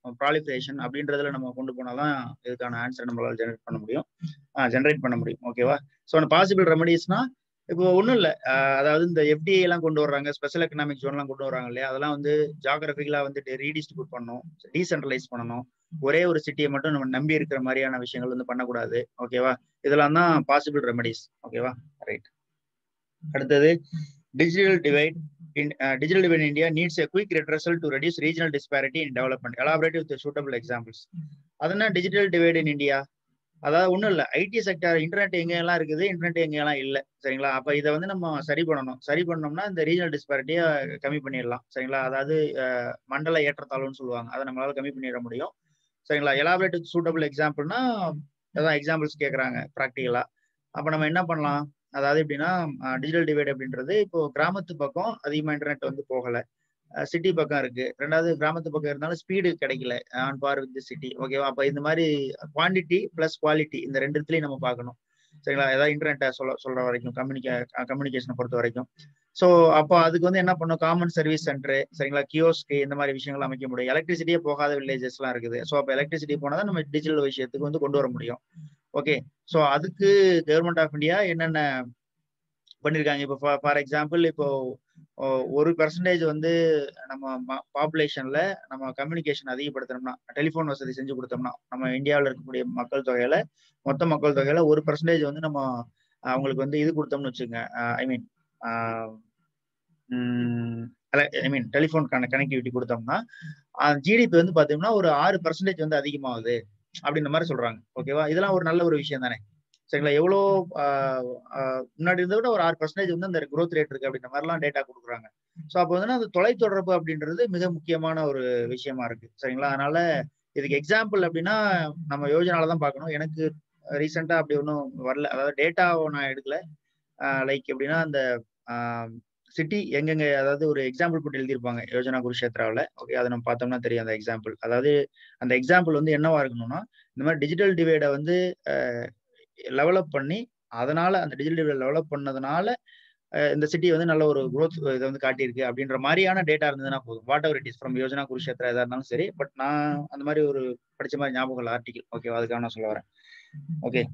ப்ராலிஃபரேஷன் அப்படின்றதுல நம்ம கொண்டு போனாதான் இதுக்கான ஆன்சர் நம்மளால ஜெனரேட் பண்ண முடியும் ஜெனரேட் பண்ண முடியும் ஓகேவா ஸோ அந்த பாசிபிள் ரெமடிஸ்னா இப்போ ஒன்றும் இல்லை அதாவது இந்த எஃப்டிஐ எல்லாம் கொண்டு வர்றாங்க ஸ்பெஷல் எக்கனாமிக் ஜோன்லாம் கொண்டு வராங்க இல்லையா அதெல்லாம் வந்து ஜாகிரபிக்கலா வந்துட்டு ரீடிஸ்ட்ரிபியூட் பண்ணணும் டீசென்ட்ரலைஸ் பண்ணணும் ஒரே ஒரு சிட்டியை மட்டும் நம்ம நம்பி இருக்கிற மாதிரியான விஷயங்கள் வந்து பண்ணக்கூடாது ஓகேவா இதெல்லாம் தான் பாசிபிள் ரெமடிஸ் ஓகேவா ரைட் அடுத்தது digital divide in uh, digital divide in India needs a quick redressal to reduce regional disparity in development. Elaborate with the suitable examples. அதுனா டிஜிட்டல் டிவைட் இன் இந்தியா அதாவது ஒன்றும் இல்லை ஐடி செக்டர் இன்டர்நெட் எங்கெல்லாம் இருக்குது internet எங்கெல்லாம் இல்லை சரிங்களா அப்போ இதை வந்து நம்ம சரி பண்ணணும் சரி பண்ணோம்னா இந்த ரீஜனல் டிஸ்பாரிட்டியை கம்மி பண்ணிடலாம் சரிங்களா அதாவது மண்டல ஏற்றத்தாழ்வுன்னு சொல்லுவாங்க அதை நம்மளால கம்மி பண்ணிட முடியும் சரிங்களா எலாபரேட் சூட்டபிள் எக்ஸாம்பிள்னா அதான் எக்ஸாம்பிள்ஸ் கேட்குறாங்க ப்ராக்டிக்கலா அப்போ நம்ம என்ன பண்ணலாம் அதாவது எப்படின்னா டிஜிட்டல் டிவைட் அப்படின்றது இப்போ கிராமத்து பக்கம் அதிகமாக இன்டர்நெட் வந்து போகலை சிட்டி பக்கம் இருக்கு ரெண்டாவது கிராமத்து பக்கம் இருந்தாலும் ஸ்பீடு கிடைக்கல ஆன் பார் வித் சிட்டி ஓகேவா அப்போ இந்த மாதிரி குவான்டிட்டி பிளஸ் குவாலிட்டி இந்த ரெண்டுத்துலையும் நம்ம பார்க்கணும் சரிங்களா ஏதாவது இன்டர்நெட்டை சொல்ல சொல்ற வரைக்கும் கம்யூனிகே கம்யூனிகேஷனை பொறுத்த வரைக்கும் ஸோ அப்போ அதுக்கு வந்து என்ன பண்ணும் காமன் சர்வீஸ் சென்டர் சரிங்களா கியோஸ்க்கு இந்த மாதிரி விஷயங்கள் அமைக்க முடியும் எலக்ட்ரிசிட்டியே போகாத வில்லேஜஸ்லாம் இருக்குது ஸோ அப்போ எலக்ட்ரிசிட்டி போனால் தான் நம்ம டிஜிட்டல் விஷயத்துக்கு வந்து கொண்டு வர முடியும் ஓகே ஸோ அதுக்கு கவர்மெண்ட் ஆஃப் இந்தியா என்னென்ன பண்ணியிருக்காங்க இப்போ ஃபார் எக்ஸாம்பிள் இப்போ ஒரு பெர்சன்டேஜ் வந்து நம்ம பாப்புலேஷன்ல நம்ம கம்யூனிகேஷன் அதிகப்படுத்தணும்னா டெலிஃபோன் வசதி செஞ்சு கொடுத்தோம்னா நம்ம இந்தியாவில் இருக்கக்கூடிய மக்கள் தொகையில மொத்த மக்கள் தொகையில ஒரு பெர்சன்டேஜ் வந்து நம்ம அவங்களுக்கு வந்து இது கொடுத்தோம்னு வச்சுங்க I mean I mean telephone connectivity கொடுத்தோம்னா ஜிடிபி வந்து பாத்தீங்கன்னா ஒரு ஆறு பர்சன்டேஜ் வந்து அதிகமாகுது அப்படின்ற மாதிரி சொல்றாங்க ஓகேவா இதெல்லாம் ஒரு நல்ல ஒரு விஷயம் தானே சரிங்களா எவ்வளோ முன்னாடி இருந்த விட ஒரு ஆறு பர்சன்டேஜ் வந்து அந்த குரோத் ரேட் இருக்கு அப்படின்ற மாதிரிலாம் டேட்டா கொடுக்குறாங்க ஸோ அப்போ வந்து அந்த தொலைத்தொடர்பு அப்படின்றது மிக முக்கியமான ஒரு விஷயமா இருக்கு சரிங்களா அதனால இதுக்கு எக்ஸாம்பிள் அப்படின்னா நம்ம யோஜனால தான் பார்க்கணும் எனக்கு ரீசெண்டா அப்படி ஒன்றும் வரல அதாவது டேட்டாவை நான் எடுக்கல லைக் எப்படின்னா அந்த சிட்டி எங்கெங்க அதாவது ஒரு எக்ஸாம்பிள் போட்டு எழுதியிருப்பாங்க யோஜனா குருஷேத்ராவில் ஓகே அதை நம்ம பார்த்தோம்னா தெரியும் அந்த எக்ஸாம்பிள் அதாவது அந்த எக்ஸாம்பிள் வந்து என்னவா இருக்கணும்னா இந்த மாதிரி டிஜிட்டல் டிவைடை வந்து லெவலப் பண்ணி அதனால அந்த டிஜிட்டல் டிவைட் லெவலப் பண்ணதுனால இந்த சிட்டி வந்து நல்ல ஒரு குரோத் இதை வந்து காட்டியிருக்கு அப்படின்ற மாதிரியான டேட்டா இருந்ததுன்னா போதும் whatever it is from Yojana Kurukshetra எதா இருந்தாலும் சரி பட் நான் அந்த மாதிரி ஒரு படிச்ச மாதிரி ஞாபகம் இல்லை ஆர்டிகல் ஓகே அதுக்காக நான் சொல்ல வரேன் ஓகே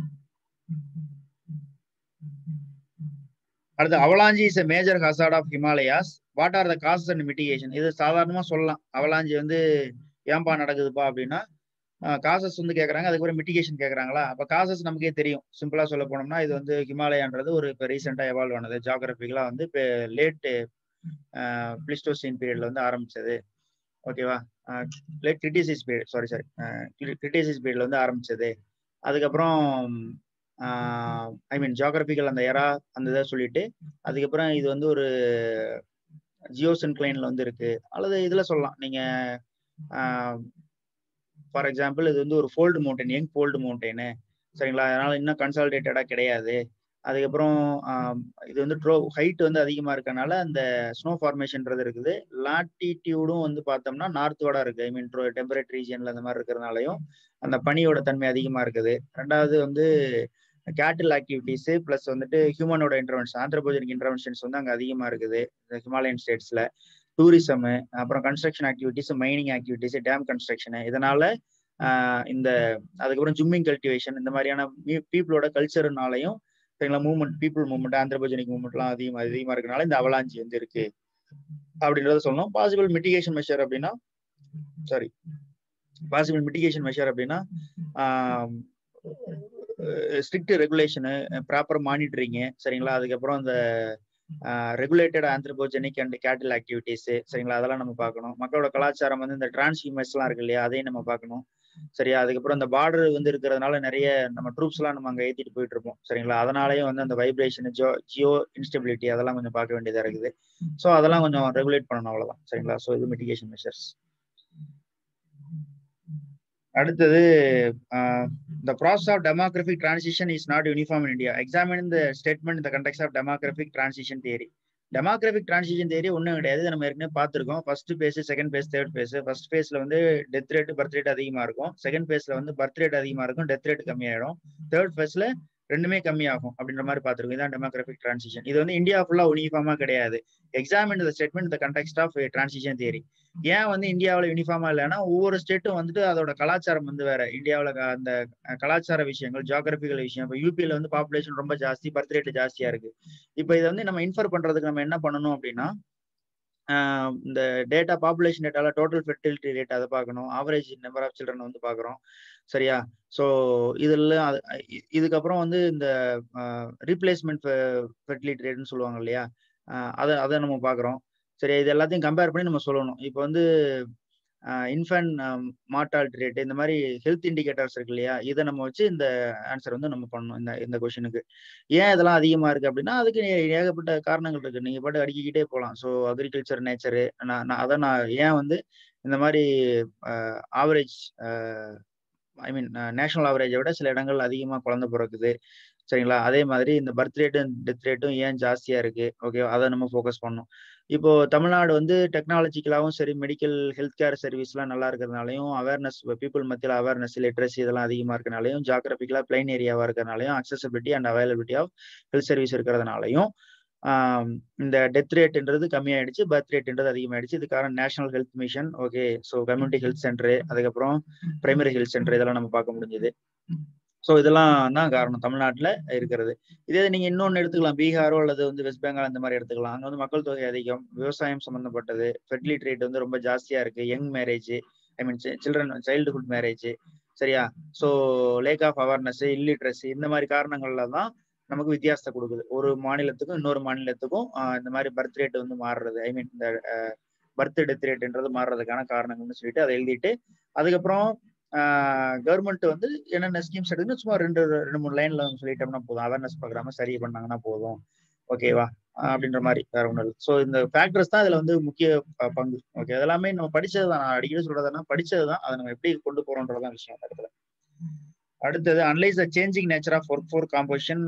அடுத்து avalanche is major hazard of Himalayas what are the causes and mitigation இது சாதாரணமா சொல்லலாம் அவலாஞ்சி வந்து ஏன்பா நடக்குதுப்பா அப்படின்னா காசஸ் வந்து கேட்குறாங்க அதுக்கப்புறம் மிட்டிகேஷன் கேட்குறாங்களா அப்போ காசஸ் நமக்கே தெரியும் சிம்பிளாக சொல்ல போனோம்னா இது வந்து ஹிமாலயான்றது ஒரு இப்போ ரீசெண்டாக எவால்வ் ஆனது ஜாகிரபிக்கலாக வந்து இப்போ லேட்டு பிளிஸ்டோசின் பீரியட்ல வந்து ஆரம்பிச்சது ஓகேவா late Cretaceous period sorry sorry Cretaceous பீரியட்ல வந்து ஆரம்பிச்சது அதுக்கப்புறம் ஐ மீன் ஜாகிரபிக்கல் அந்த எரா அந்த இதை சொல்லிட்டு அதுக்கப்புறம் இது வந்து ஒரு ஜியோ சென்க்ளைன்ல வந்து இருக்கு அல்லது இதுல சொல்லலாம் நீங்க ஃபார் எக்ஸாம்பிள் இது வந்து ஒரு fold mountain young fold mountain சரிங்களா அதனால இன்னும் கன்சால்டேட்டடா கிடையாது அதுக்கப்புறம் இது வந்து ட்ரோ ஹைட் வந்து அதிகமா இருக்கனால அந்த ஸ்னோ ஃபார்மேஷன்ன்றது இருக்குது லாட்டிடியூடும் வந்து பார்த்தோம்னா நார்த்வோட இருக்கு ஐ மீன் டெம்பரேட் ரீஜியன்ல அந்த மாதிரி இருக்கிறனாலையும் அந்த பனியோட தன்மை அதிகமா இருக்குது ரெண்டாவது வந்து கேட்டில் ஆக்டிவிட்டிஸ் பிளஸ் வந்துட்டு ஹியூமனோட இன்டர்வென்ஷன் ஆந்திரபோஜனிக் இன்டர்வென்ஷன்ஸ் வந்து அங்கே அதிகமாக இருக்குது இந்த ஹிமாலயன் ஸ்டேட்ஸ்ல டூரிசம் அப்புறம் construction activities mining activities dam construction இதனால இந்த அதுக்கப்புறம் ஜும்மிங் கல்டிவேஷன் இந்த மாதிரியான பீப்புளோட கல்ச்சர்னாலையும் சரிங்களா மூவ்மெண்ட் பீப்புள் மூவ்மெண்ட் ஆந்திரபோஜனிக் மூவ்மெண்ட்லாம் அதிகமாக அதிகமாக இருக்கனால இந்த அவலாஞ்சி வந்து இருக்கு அப்படின்றத சொல்லணும் பாசிபிள் மிட்டிகேஷன் மெஷர் அப்படின்னா சாரி பாசிபிள் மிட்டிகேஷன் மெஷர் அப்படின்னா ஸ்ட்ரிக்ட் ரெகுலேஷனு ப்ராப்பர் மானிட்டரிங்கு சரிங்களா அதுக்கப்புறம் இந்த regulated anthropogenic and cattle activities சரிங்களா அதெல்லாம் நம்ம பார்க்கணும் மக்களோட கலாச்சாரம் வந்து இந்த டிரான்ஸ்ஹியூமர்ஸ்லாம் இருக்கு இல்லையா அதையும் நம்ம பார்க்கணும் சரியா அதுக்கப்புறம் இந்த பார்டர் வந்து இருக்கிறதுனால நிறைய நம்ம ட்ரூப்ஸ் எல்லாம் நம்ம அங்கே ஏற்றிட்டு போயிட்டு இருப்போம் சரிங்களா அதனாலயும் வந்து அந்த வைப்ரேஷன் ஜியோ ஜியோ இன்ஸ்டபிலிட்டி அதெல்லாம் கொஞ்சம் பார்க்க வேண்டியதா இருக்குது ஸோ அதெல்லாம் கொஞ்சம் ரெகுலேட் பண்ணணும் அவ்வளவுதான் சரிங்களா ஸோ இது மிட்டிகேஷன் மெஷர்ஸ் அடுத்தது the process of demographic transition is not uniform in India. Examine the statement in the context of demographic transition theory. Demographic transition theory ஒன்றும் கிடையாது நம்ம ஏற்கனவே பார்த்துருக்கோம் first phase second phase third phase first பேஸ்ல வந்து death rate birth rate அதிகமாக இருக்கும் second பேஸ்ல வந்து பர்த் ரேட் அதிகமாக இருக்கும் டெத் ரேட் கம்மியாயிடும் தேர்ட் பேஸ்ல ரெண்டுமே கம்மியாகும் அப்படின்ற மாதிரி பார்த்துருக்கோம் இதான் டெமோகிராஃபிக் டிரான்சிஷன் இது வந்து இந்தியா ஃபுல்லா யூனிஃபார்மா கிடையாது எக்ஸாம் இந்த ஸ்டேட்மெண்ட் இந்த கண்டெக்ட் ஆஃப் டிரான்சிஷன் தியரி ஏன் வந்து இந்தியாவில் யூனிஃபார்மா இல்லைன்னா ஒவ்வொரு ஸ்டேட்டும் வந்துட்டு அதோட கலாச்சாரம் வந்து வேற இந்தியாவில் அந்த கலாச்சார விஷயங்கள் ஜியாகிரபிக்கல் விஷயம் இப்போ யூபியில் வந்து பாப்புலேஷன் ரொம்ப ஜாஸ்தி பர்த் ரேட் ஜாஸ்தியா இருக்கு இப்போ இதை வந்து நம்ம இன்ஃபர் பண்றதுக்கு நம்ம என்ன பண்ணணும் அப்படின்னா இந்த டேட்டா பாப்புலேஷன் டேட்டால டோட்டல் ஃபெர்டிலிட்டி ரேட் அதை பார்க்கணும் ஆவரேஜ் நம்பர் ஆஃப் சில்ட்ரன் வந்து பார்க்குறோம் சரியா ஸோ இதில் இதுக்கப்புறம் வந்து இந்த ரீப்ளேஸ்மெண்ட் ஃபெர்டிலிட்டி ரேட்னு சொல்லுவாங்க இல்லையா அதை அதை நம்ம பார்க்குறோம் சரி இது எல்லாத்தையும் கம்பேர் பண்ணி நம்ம சொல்லணும் இப்போ வந்து இன்ஃபேன்ட் மார்டாலிட்டி ரேட் இந்த மாதிரி ஹெல்த் இண்டிகேட்டர்ஸ் இருக்கு இல்லையா இதை நம்ம வச்சு இந்த ஆன்சர் வந்து நம்ம பண்ணணும் இந்த இந்த கொஷனுக்கு ஏன் இதெல்லாம் அதிகமா இருக்கு அப்படின்னா அதுக்கு ஏகப்பட்ட காரணங்கள் இருக்கு நீங்க பாட்டு அடிக்கிட்டே போகலாம் ஸோ அக்ரிகல்ச்சர் நேச்சரு நான் நான் அதை நான் ஏன் வந்து இந்த மாதிரி ஆவரேஜ் ஐ மீன் நேஷனல் ஆவரேஜை விட சில இடங்கள் அதிகமாக குழந்தை பிறக்குது சரிங்களா அதே மாதிரி இந்த பர்த் ரேட்டும் டெத் ரேட்டும் ஏன் ஜாஸ்தியா இருக்கு ஓகே அதை நம்ம ஃபோக்கஸ் பண்ணணும் இப்போ தமிழ்நாடு வந்து டெக்னாலஜிக்கலாகவும் சரி மெடிக்கல் ஹெல்த் கேர் சர்வீஸ்லாம் நல்லா இருக்கிறதுனாலையும் அவேர்னஸ் பீப்புள் மத்தியில் அவேர்னஸ் லிட்ரஸி இதெல்லாம் அதிகமாக இருக்கிறனாலையும் ஜாகிரபிக்கலாக பிளைன் ஏரியாவாக இருக்கிறனாலையும் accessibility and availability of health service இருக்கிறதுனாலையும் இந்த டெத் ரேட்ன்றது கம்மியாயிடுச்சு பர்த் ரேட்ன்றது அதிகமாயிடுச்சு இதுக்கான national health mission okay so community health centre அதுக்கப்புறம் பிரைமரி ஹெல்த் சென்டர் இதெல்லாம் நம்ம பார்க்க முடிஞ்சது ஸோ இதெல்லாம் தான் காரணம் தமிழ்நாட்டில் இருக்கிறது இதே நீங்க இன்னொன்று எடுத்துக்கலாம் பீகாரோ அல்லது வந்து வெஸ்ட் பெங்கால் இந்த மாதிரி எடுத்துக்கலாம் அங்கே வந்து மக்கள் தொகை அதிகம் விவசாயம் சம்பந்தப்பட்டது ஃபெர்டிலிட்டி ரேட் வந்து ரொம்ப ஜாஸ்தியா இருக்கு young marriage I mean children childhood marriage சரியா so lack of awareness illiteracy இந்த மாதிரி காரணங்கள்ல தான் நமக்கு வித்தியாசத்தை கொடுக்குது ஒரு மாநிலத்துக்கும் இன்னொரு மாநிலத்துக்கும் இந்த மாதிரி பர்த் ரேட் வந்து மாறுறது ஐ மீன் இந்த பர்த் டெத் ரேட்ன்றது மாறுறதுக்கான காரணங்கள்னு சொல்லிட்டு அதை எழுதிட்டு அதுக்கப்புறம் கவர்மெண்ட் வந்து என்னென்ன ஸ்கீம்ஸ் எடுக்குன்னு சும்மா ரெண்டு ரெண்டு மூணு லைன்ல சொல்லிட்டோம்னா போதும் அவேர்னஸ் ப்ரோக்ராம சரி பண்ணாங்கன்னா போதும் ஓகேவா அப்படின்ற மாதிரி வேற ஒன்றும் இல்லை ஸோ இந்த ஃபேக்டர்ஸ் தான் இதுல வந்து முக்கிய பங்கு ஓகே அதெல்லாமே நம்ம படிச்சது தான் நான் அடிக்கடி சொல்றதுன்னா படிச்சது தான் அதை நம்ம எப்படி கொண்டு போறோன்றதான் விஷயம் அந்த இடத்துல அடுத்தது analyse the changing nature of work force composition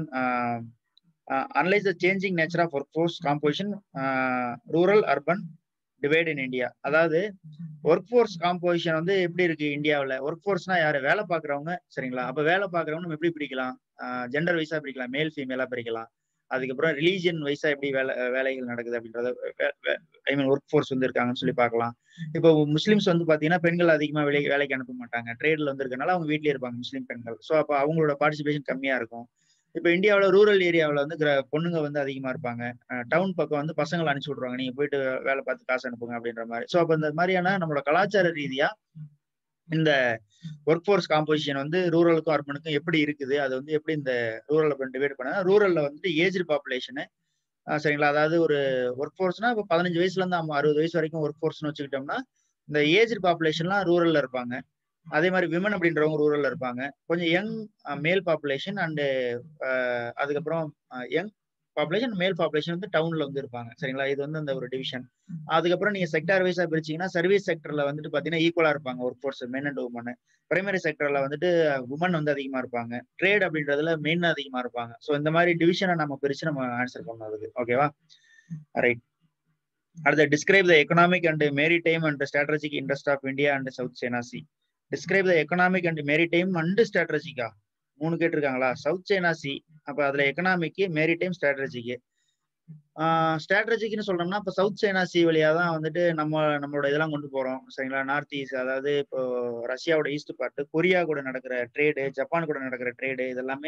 analyse the changing nature of work force composition rural urban divide in India அதாவது ஒர்க் ஃபோர்ஸ் காம்போசிஷன் வந்து எப்படி இருக்கு இந்தியாவில் ஒர்க் ஃபோர்ஸ்னா யாரு வேலை பார்க்குறவங்க சரிங்களா அப்போ வேலை பார்க்குறவங்க நம்ம எப்படி பிரிக்கலாம் ஜெண்டர் வைஸா பிரிக்கலாம் மேல் ஃபீமேலா பிரிக்கலாம் அதுக்கப்புறம் ரிலீஜியன் வைஸா எப்படி வேலை வேலைகள் நடக்குது அப்படின்றத ஐ மீன் ஒர்க் ஃபோர்ஸ் வந்து இருக்காங்கன்னு சொல்லி பார்க்கலாம் இப்போ முஸ்லிம்ஸ் வந்து பாத்தீங்கன்னா பெண்கள் அதிகமா வேலை வேலைக்கு அனுப்ப மாட்டாங்க ட்ரேட்ல வந்து இருக்கனால அவங்க வீட்லயே இருப்பாங்க முஸ்லீம் பெண்கள் ஸோ அப்போ அவங்களோட பார்ட்டிசிபேஷன் கம்மியா இருக்கும் இப்போ இந்தியாவில் ரூரல் ஏரியாவில் வந்து பொண்ணுங்க வந்து அதிகமாக இருப்பாங்க டவுன் பக்கம் வந்து பசங்களை அனுப்பிச்சு விட்ருவாங்க நீங்கள் போயிட்டு வேலை பார்த்து காசு அனுப்புங்க அப்படின்ற மாதிரி ஸோ அப்போ இந்த மாதிரியான நம்மளோட கலாச்சார ரீதியா இந்த ஒர்க் ஃபோர்ஸ் காம்போசிஷன் வந்து ரூரலுக்கும் அர்பனுக்கும் எப்படி இருக்குது அது வந்து எப்படி இந்த ரூரல் அர்பன் டிவைட் பண்ணா ரூரல்ல வந்துட்டு ஏஜ் பாப்புலேஷனு சரிங்களா அதாவது ஒரு ஒர்க் ஃபோர்ஸ்னா இப்போ பதினஞ்சு வயசுல இருந்து அறுபது வயசு வரைக்கும் ஒர்க் ஃபோர்ஸ்னு வச்சுக்கிட்டோம்னா இந்த ஏஜ் பாப்புலேஷன்லாம் ரூரல்ல இருப்பாங்க அதே மாதிரி விமன் அப்படின்றவங்க ரூரல்ல இருப்பாங்க கொஞ்சம் யங் மேல் பாப்புலேஷன் அண்டு அதுக்கப்புறம் யங் பாப்புலேஷன் மேல் பாப்புலேஷன் வந்து டவுன்ல வந்து இருப்பாங்க சரிங்களா இது வந்து அந்த ஒரு டிவிஷன் அதுக்கப்புறம் நீங்க செக்டார் வைஸா பிரிச்சீங்கன்னா சர்வீஸ் செக்டர்ல வந்துட்டு பாத்தீங்கன்னா ஈக்குவலா இருப்பாங்க work force men and women primary செக்டர்ல வந்துட்டு உமன் வந்து அதிகமா இருப்பாங்க ட்ரேட் அப்படின்றதுல மென் அதிகமா இருப்பாங்க ஸோ இந்த மாதிரி டிவிஷனை நம்ம பிரிச்சு நம்ம ஆன்சர் பண்ணதுக்கு ஓகேவா ரைட் அடுத்த describe the economic and maritime and strategic interest of India and South China Sea describe the economic and maritime and ஸ்ட்ராட்டஜிக்கா மூணு கேட்டிருக்காங்களா சவுத் சைனா சி அப்ப அதுல எக்கனாமிக்கு மேரி டைம் ஸ்ட்ராட்டஜிக்கு ஸ்ட்ராட்டஜிக்னு சொல்றோம்னா இப்போ சவுத் சைனா சி வழியா தான் வந்துட்டு நம்ம நம்மளோட இதெல்லாம் கொண்டு போறோம் சரிங்களா நார்த் ஈஸ்ட் அதாவது இப்போ ரஷ்யாவோட ஈஸ்ட் பார்ட் கொரியா கூட நடக்கிற ட்ரேடு ஜப்பான் கூட நடக்கிற ட்ரேடு இதெல்லாமே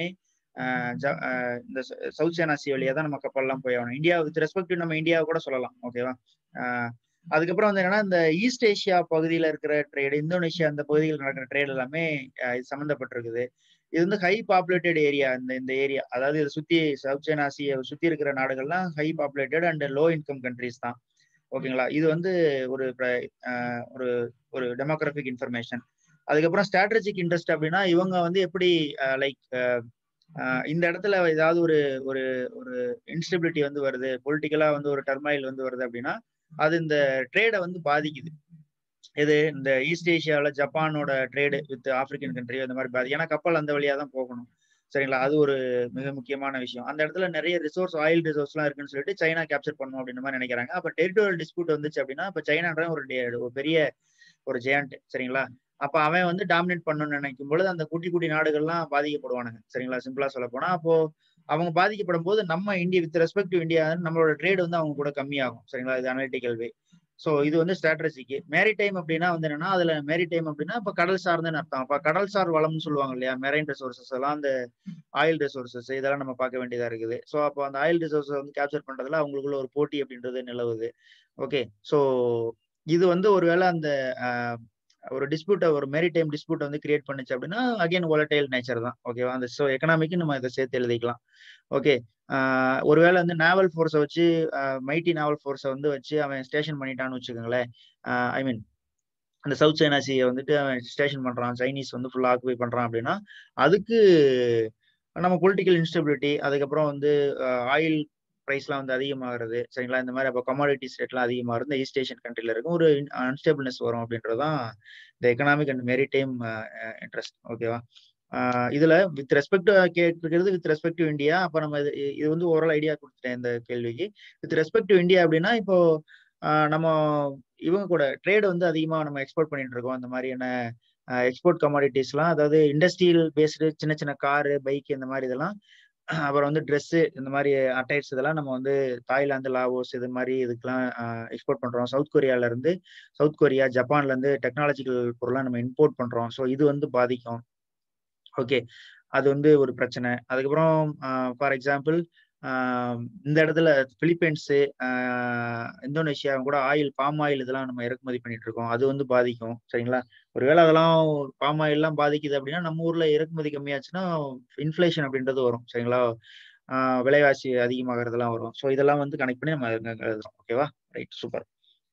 இந்த சவுத் சைனா சி வழியா தான் நம்ம கப்பல்லாம் போய் ஆகணும் இந்தியா வித் ரெஸ்பெக்ட் நம்ம இந்தியாவை கூட சொல்லலாம் ஓகேவா அதுக்கப்புறம் வந்து என்னன்னா இந்த ஈஸ்ட் ஏஷியா பகுதியில இருக்கிற ட்ரேடு இந்தோனேஷியா அந்த பகுதியில் நடக்கிற ட்ரேட் எல்லாமே இது சம்மந்தப்பட்டிருக்குது இது வந்து ஹை பாப்புலேட்டட் ஏரியா இந்த இந்த ஏரியா அதாவது இதை சுத்தி சவுத் சைனா ஆசியை சுத்தி இருக்கிற நாடுகள்லாம் high populated and low income countries தான் ஓகேங்களா இது வந்து ஒரு ஒரு ஒரு டெமோக்ராபிக் இன்ஃபர்மேஷன் அதுக்கப்புறம் ஸ்ட்ராட்டஜிக் இன்ட்ரெஸ்ட் அப்படின்னா இவங்க வந்து எப்படி லைக் இந்த இடத்துல ஏதாவது ஒரு ஒரு ஒரு இன்ஸ்டபிலிட்டி வந்து வருது பொலிட்டிக்கலா வந்து ஒரு டர்மாயில் வந்து வருது அப்படின்னா அது இந்த ட்ரேடை வந்து பாதிக்குது இது இந்த ஈஸ்ட் ஏஷியாவில் ஜப்பானோட ட்ரேடு வித் ஆப்பிரிக்கன் கண்ட்ரி அந்த மாதிரி பாதி ஏன்னா கப்பல் அந்த வழியாக தான் போகணும் சரிங்களா அது ஒரு மிக முக்கியமான விஷயம் அந்த இடத்துல நிறைய ரிசோர்ஸ் ஆயில் ரிசோர்ஸ்லாம் இருக்குன்னு சொல்லிட்டு சைனா கேப்சர் பண்ணும் அப்படின்ற மாதிரி நினைக்கிறாங்க அப்போ டெரிட்டோரியல் டிஸ்பியூட் வந்துச்சு அப்படின்னா இப்போ சைனான்ற ஒரு ஒரு பெரிய ஒரு ஜெயண்ட் சரிங்களா அப்ப அவன் வந்து டாமினேட் பண்ணணும்னு நினைக்கும் பொழுது அந்த குட்டி குட்டி நாடுகள்லாம் பாதிக்கப்படுவானுங்க சரிங்களா சிம்பிளா சொல்ல போனா அப்போ அவங்க பாதிக்கப்படும் போது நம்ம India with respect to India நம்மளோட ட்ரேட் வந்து அவங்க கூட கம்மியாகும் சரிங்களா இது அனலிட்டிக்கல் வே ஸோ இது வந்து ஸ்ட்ராட்டஜிக்கு மேரிடைம் அப்படின்னா வந்து என்னன்னா அதுல மேரிடைம் அப்படின்னா இப்ப கடல் சார்ந்தன்னு அர்த்தம் அப்ப கடல் சார் வளம்னு சொல்லுவாங்க இல்லையா மெரைன் ரிசோர்சஸ் எல்லாம் அந்த ஆயில் ரிசோர்சஸ் இதெல்லாம் நம்ம பார்க்க வேண்டியதா இருக்குது ஸோ அப்போ அந்த ஆயில் ரிசோர்ஸ் வந்து கேப்சர் பண்றதுல அவங்களுக்குள்ள ஒரு போட்டி அப்படின்றது நிலவுது ஓகே ஸோ இது வந்து ஒருவேளை அந்த ஒரு டிஸ்பியூட்டை ஒரு மெரிடைம் டிஸ்பியூட் வந்து கிரியேட் பண்ணுச்சு அப்படின்னா அகைன் ஒலட்டைல் நேச்சர் தான் ஓகேவா அந்த ஸோ எக்கனாமிக்கு நம்ம இதை சேர்த்து எழுதிக்கலாம் ஓகே ஒருவேளை வந்து நேவல் ஃபோர்ஸை வச்சு மைட்டி நேவல் ஃபோர்ஸை வந்து வச்சு அவன் ஸ்டேஷன் பண்ணிட்டான்னு வச்சுக்கோங்களேன் ஐ மீன் அந்த சவுத் சைனா சீயை வந்துட்டு அவன் ஸ்டேஷன் பண்றான் சைனீஸ் வந்து ஃபுல்லா ஆக்குபை பண்றான் அப்படின்னா அதுக்கு நம்ம பொலிட்டிக்கல் இன்ஸ்டபிலிட்டி அதுக்கப்புறம் வந்து ஆயில் ப்ரைஸ்லாம் வந்து அதிகமாகிறது சரிங்களா இந்த மாதிரி அப்போ கமாடிட்டிஸ் ரேட்லாம் அதிகமாக இந்த ஈஸ்ட் ஏஷியன் கண்ட்ரில இருக்கும் ஒரு அன்ஸ்டேபிள்னஸ் வரும் அப்படின்றது தான் இந்த எக்கனாமிக் அண்ட் மெரிடைம் இன்ட்ரெஸ்ட் ஓகேவா இதுல வித் ரெஸ்பெக்ட் கேட்கிறது வித் ரெஸ்பெக்ட் டு இந்தியா அப்ப நம்ம இது இது வந்து ஓரல் ஐடியா கொடுத்துட்டேன் இந்த கேள்விக்கு வித் ரெஸ்பெக்ட் டு இந்தியா அப்படின்னா இப்போ நம்ம இவங்க கூட ட்ரேட் வந்து அதிகமா நம்ம எக்ஸ்போர்ட் பண்ணிட்டு இருக்கோம் அந்த மாதிரியான எக்ஸ்போர்ட் கமாடிட்டிஸ்லாம் அதாவது இண்டஸ்ட்ரியல் பேஸ்டு சின்ன சின்ன காரு பைக் இந்த மாதிரி இதெல்லாம் அப்புறம் வந்து ட்ரெஸ்ஸு இந்த மாதிரி அட்டைட்ஸ் இதெல்லாம் நம்ம வந்து தாய்லாந்து லாவோஸ் இது மாதிரி இதுக்கெல்லாம் எக்ஸ்போர்ட் பண்றோம் சவுத் கொரியால இருந்து சவுத் கொரியா ஜப்பான்ல இருந்து டெக்னாலஜிக்கல் பொருளாக நம்ம இம்போர்ட் பண்றோம் ஸோ இது வந்து பாதிக்கும் ஓகே அது வந்து ஒரு பிரச்சனை அதுக்கப்புறம் ஃபார் எக்ஸாம்பிள் இந்த இடத்துல பிலிப்பைன்ஸு இந்தோனேஷியா கூட ஆயில் பாம் ஆயில் இதெல்லாம் நம்ம இறக்குமதி பண்ணிட்டு இருக்கோம் அது வந்து பாதிக்கும் சரிங்களா ஒருவேளை அதெல்லாம் பாம் ஆயில்லாம் பாதிக்குது அப்படின்னா நம்ம ஊர்ல இறக்குமதி கம்மியாச்சுன்னா இன்ஃபிளேஷன் அப்படின்றது வரும் சரிங்களா விலைவாசி அதிகமாகிறதுலாம் வரும் ஸோ இதெல்லாம் வந்து கனெக்ட் பண்ணி நம்ம எழுதுறோம் ஓகேவா ரைட் சூப்பர்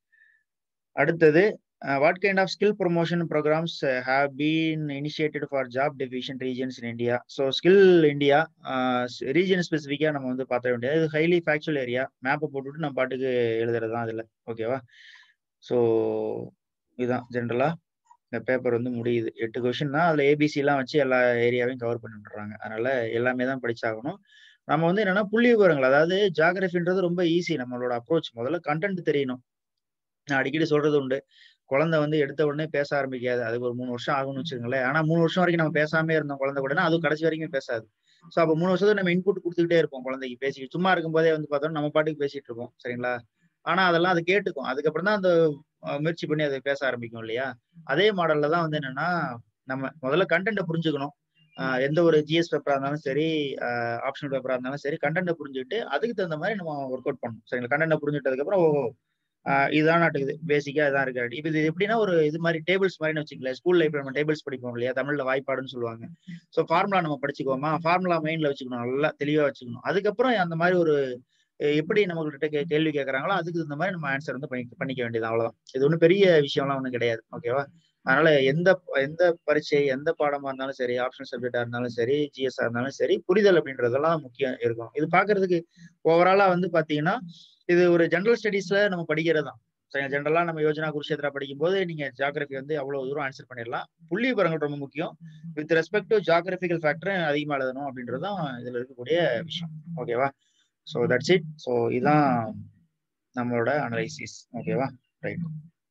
அடுத்தது Uh, what kind of skill promotion programs uh, have been initiated for job deficient regions in India? So, skill India, uh, region specific நம்ம வந்து பார்த்த வேண்டியது இது ஹைலி ஃபேக்சுவல் ஏரியா மேப்பை போட்டுட்டு நம்ம பாட்டுக்கு எழுதுறது தான் அதில் ஓகேவா ஸோ இதுதான் ஜென்ரலா இந்த பேப்பர் வந்து முடியுது எட்டு கொஷின் தான் அதில் ஏபிசிலாம் வச்சு எல்லா ஏரியாவையும் கவர் பண்ணிட்டுறாங்க அதனால எல்லாமே தான் படிச்சாகணும் நம்ம வந்து என்னன்னா புள்ளி விவரங்கள் அதாவது ஜாகிரபின்றது ரொம்ப ஈஸி நம்மளோட அப்ரோச் முதல்ல கண்டென்ட் தெரியணும் நான் அடிக்கடி சொல்றது உண்டு குழந்தை வந்து எடுத்த உடனே பேச ஆரம்பிக்காது அதுக்கு ஒரு மூணு வருஷம் ஆகும்னு வச்சுக்கோங்களேன் ஆனா மூணு வருஷம் வரைக்கும் நம்ம பேசாமே இருந்தோம் குழந்தை கூட அது கடைசி வரைக்கும் பேசாது ஸோ அப்போ மூணு வருஷத்துக்கு நம்ம இன்புட் கொடுத்துக்கிட்டே இருப்போம் குழந்தைக்கு பேசி சும்மா இருக்கும்போதே வந்து பார்த்தோம்னா நம்ம பாட்டுக்கு பேசிட்டு இருப்போம் சரிங்களா ஆனா அதெல்லாம் அது கேட்டுக்கும் அதுக்கப்புறம் தான் அந்த முயற்சி பண்ணி அதை பேச ஆரம்பிக்கும் இல்லையா அதே மாடல்ல தான் வந்து என்னன்னா நம்ம முதல்ல கண்டென்ட்டை புரிஞ்சுக்கணும் எந்த ஒரு ஜிஎஸ் பேப்பரா இருந்தாலும் சரி ஆப்ஷனல் பேப்பரா இருந்தாலும் சரி கண்டென்ட்டை புரிஞ்சுக்கிட்டு அதுக்கு தகுந்த மாதிரி நம்ம ஒர்க் அவுட் பண்ணணும் சரிங்களா கண்டென்ட்டை புரிஞ்சுட்டதுக்கு அப்புறம் ஓ இதுதான் நாட்டுக்குது பேசிக்கா இதான் இருக்கு இப்போ இது எப்படின்னா ஒரு இது மாதிரி டேபிள்ஸ் மாதிரி வச்சுக்கல ஸ்கூல் லைஃப்ல நம்ம டேபிள்ஸ் படிப்போம் இல்லையா தமிழ்ல வாய்ப்பாடுன்னு சொல்லுவாங்க ஸோ ஃபார்முலா நம்ம படிச்சுக்கோமா ஃபார்முலா மைண்ட்ல வச்சுக்கணும் நல்லா தெளிவா வச்சுக்கணும் அதுக்கப்புறம் அந்த மாதிரி ஒரு எப்படி நம்மகிட்ட கேள்வி கேட்கறாங்களோ அதுக்கு இந்த மாதிரி நம்ம ஆன்சர் வந்து பண்ணி பண்ணிக்க வேண்டியது அவ்வளவுதான் இது ஒன்றும் பெரிய விஷயம்லாம் ஒன்றும் கிடையாது ஓகேவா அதனால எந்த எந்த பரீட்சை எந்த பாடமா இருந்தாலும் சரி ஆப்ஷனல் சப்ஜெக்டா இருந்தாலும் சரி ஜிஎஸ்ஆ இருந்தாலும் சரி புரிதல் அப்படின்றதெல்லாம் முக்கியம் இருக்கும் இது பாக்குறதுக்கு ஓவராலா வந்து பாத்தீங்கன்னா இது ஒரு ஜென்ரல் ஸ்டடீஸ்ல நம்ம படிக்கிறது தான் சரிங்க ஜென்ரலா நம்ம யோஜனா குருஷேத்ரா படிக்கும் போது நீங்க ஜாகிரபி வந்து அவ்வளவு தூரம் ஆன்சர் பண்ணிடலாம் புள்ளி விவரங்கள் ரொம்ப முக்கியம் வித் ரெஸ்பெக்ட் டு ஜாகிரபிக்கல் ஃபேக்டர் அதிகமா எழுதணும் அப்படின்றது தான் இதுல இருக்கக்கூடிய விஷயம் ஓகேவா ஸோ தட்ஸ் இட் ஸோ இதுதான் நம்மளோட அனலைசிஸ் ஓகேவா ரைட்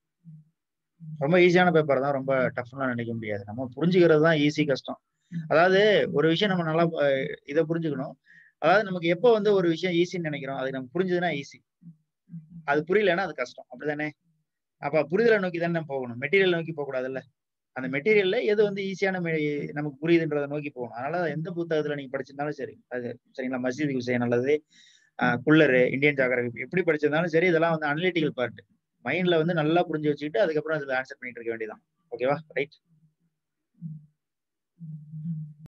ரொம்ப ஈஸியான பேப்பர் தான் ரொம்ப டஃப்லாம் நினைக்க முடியாது நம்ம புரிஞ்சுக்கிறது தான் ஈஸி கஷ்டம் அதாவது ஒரு விஷயம் நம்ம நல்லா இதை புரிஞ்சுக்கணும் அதாவது நமக்கு எப்போ வந்து ஒரு விஷயம் ஈஸின்னு நினைக்கிறோம் அது நமக்கு புரிஞ்சதுன்னா ஈஸி அது புரியலன்னா அது கஷ்டம் அப்படிதானே அப்ப புரிதலை நோக்கி தானே நம்ம போகணும் மெட்டீரியல் நோக்கி போக கூடாதுல்ல அந்த மெட்டீரியல்ல எது வந்து ஈஸியான நமக்கு புரியுதுன்றதை நோக்கி போகணும் அதனால எந்த புத்தகத்துல நீங்க படிச்சிருந்தாலும் சரி அது சரிங்களா மசீது விஷயம் நல்லது குள்ளரு இந்தியன் ஜாகிரபி எப்படி படிச்சிருந்தாலும் சரி இதெல்லாம் வந்து அனலிட்டிக்கல் பார்ட் மைண்ட்ல வந்து நல்லா புரிஞ்சு வச்சுக்கிட்டு அதுக்கப்புறம் அதுல ஆன்சர் பண்ணிட்டு இருக்க வேண்டியதான் ஓகேவா ரைட்